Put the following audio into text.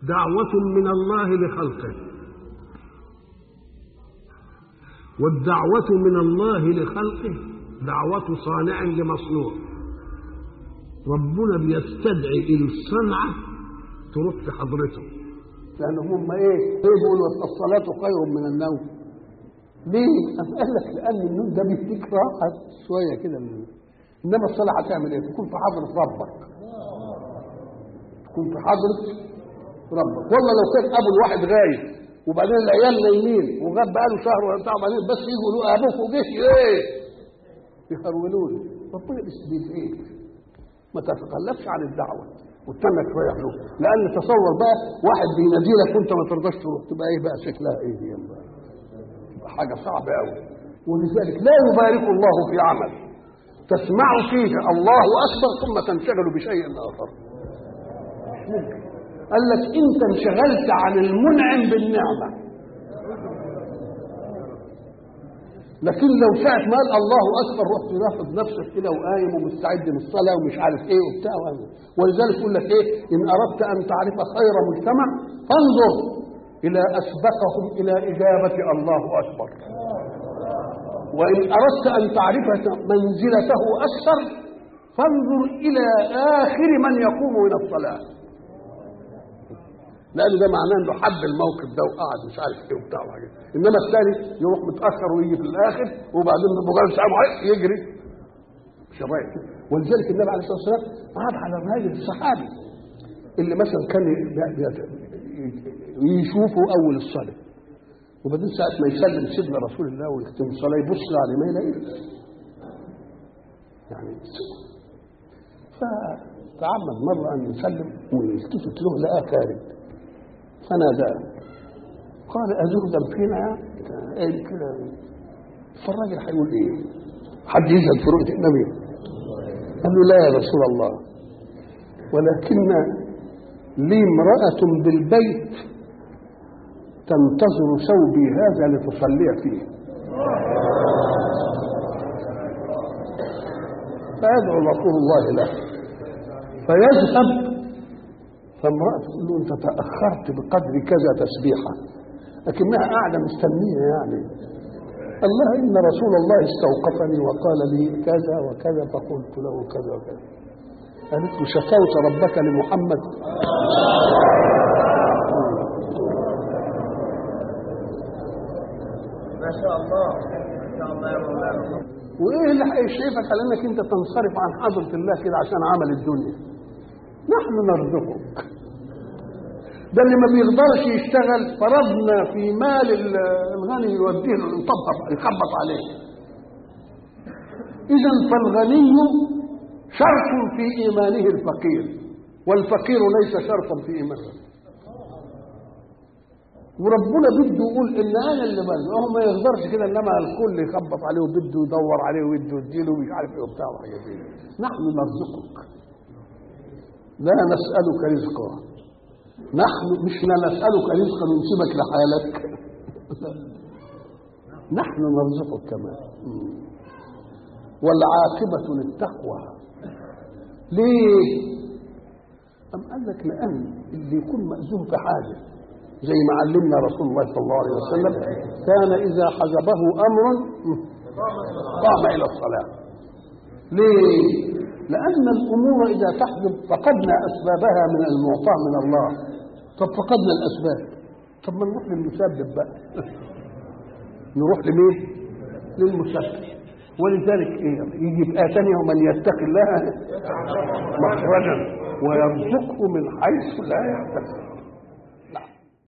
دعوة من الله لخلقه والدعوة من الله لخلقه دعوة صانع لمصنوع ربنا بيستدعي الصنعة تروح في حضرته لان هم ايه؟ ايه بيقولوا الصلاه خير من النوم ليه؟ أم قال لك لان النوم ده بيديك راحه شويه كده من انما الصلاه هتعمل ايه؟ تكون في حضره ربك تكون في حضره ربك والله لو كان ابو الواحد غايب وبعدين العيال نايمين وغاب بقاله شهر ولا بتاع وبعدين بس يجوا يقولوا ابوك وجه ايه؟ يخرولون ربنا بيستفيد ايه؟ ما تتخلفش عن الدعوه واستنى شويه له لان تصور بقى واحد بينادي لك وانت ما ترضاش تروح تبقى ايه بقى شكلها ايه دي بقى تبقى حاجه صعبه قوي ولذلك لا يبارك الله في عمل تسمع فيه الله اكبر ثم تنشغل بشيء اخر مش ممكن قال لك انت انشغلت عن المنعم بالنعمه لكن لو ساعة ما قال الله أكبر رحت رافض نفسك كده وقايم ومستعد للصلاة ومش عارف إيه وبتاع ولذلك يقول لك إيه إن أردت أن تعرف خير مجتمع فانظر إلى أسبقهم إلى إجابة الله أكبر وإن أردت أن تعرف منزلته أكثر فانظر إلى آخر من يقوم من الصلاة لان ده معناه انه حب الموقف ده وقعد مش عارف ايه وبتاع وحاجات انما الثاني يروح متاخر ويجي في الاخر وبعدين بمجرد ساعه يجري مش رايح ولذلك النبي عليه الصلاه والسلام عاد على الراجل الصحابي اللي مثلا كان يشوفه اول الصلاه وبعدين ساعه ما يسلم سيدنا رسول الله ويختم الصلاه يبص عليه ما يلاقيش يعني فتعمد مره ان يسلم ويلتفت له لقاه خارج فناداه قال أزهدا فينا ايه كده فالراجل هيقول ايه حد يزهد في رؤية النبي قال له لا يا رسول الله ولكن لي امرأة بالبيت تنتظر ثوبي هذا لتصلي فيه فيدعو رسول الله له فيذهب فامرأة تقول له أنت تأخرت بقدر كذا تسبيحة لكنها قاعدة مستنية يعني الله إن رسول الله استوقفني وقال لي كذا وكذا فقلت له كذا وكذا قالت له شكوت ربك لمحمد ما شاء الله ما شاء الله يا مولانا وايه اللي هيشرفك على انك انت تنصرف عن حضره الله كده عشان عمل الدنيا نحن نرزقك ده اللي ما بيقدرش يشتغل فرضنا في مال الغني يوديه له يطبط يخبط عليه اذا فالغني شرط في ايمانه الفقير والفقير ليس شرطا في ايمانه وربنا بده يقول ان انا اللي بل هو ما يقدرش كده انما الكل يخبط عليه وبده يدور عليه وبده يديله ومش عارف ايه وبتاع وحاجات زي كده. نحن نرزقك لا نسألك رزقا نحن مش لا نسألك رزقا ونسيبك لحالك نحن نرزقك كمان والعاقبة للتقوى ليه؟ أم قال لك لأن اللي يكون مأذون في حاجة زي ما علمنا رسول الله صلى الله عليه وسلم كان إذا حجبه أمر قام إلى الصلاة ليه؟ لأن الأمور إذا تحجب فقدنا أسبابها من المعطاء من الله طب فقدنا الأسباب طب ما نروح للمسبب بقى نروح لمين؟ للمسبب ولذلك إيه؟ يجي في آية ثانية ومن يتقي الله مخرجا ويرزقه من حيث لا يحتسب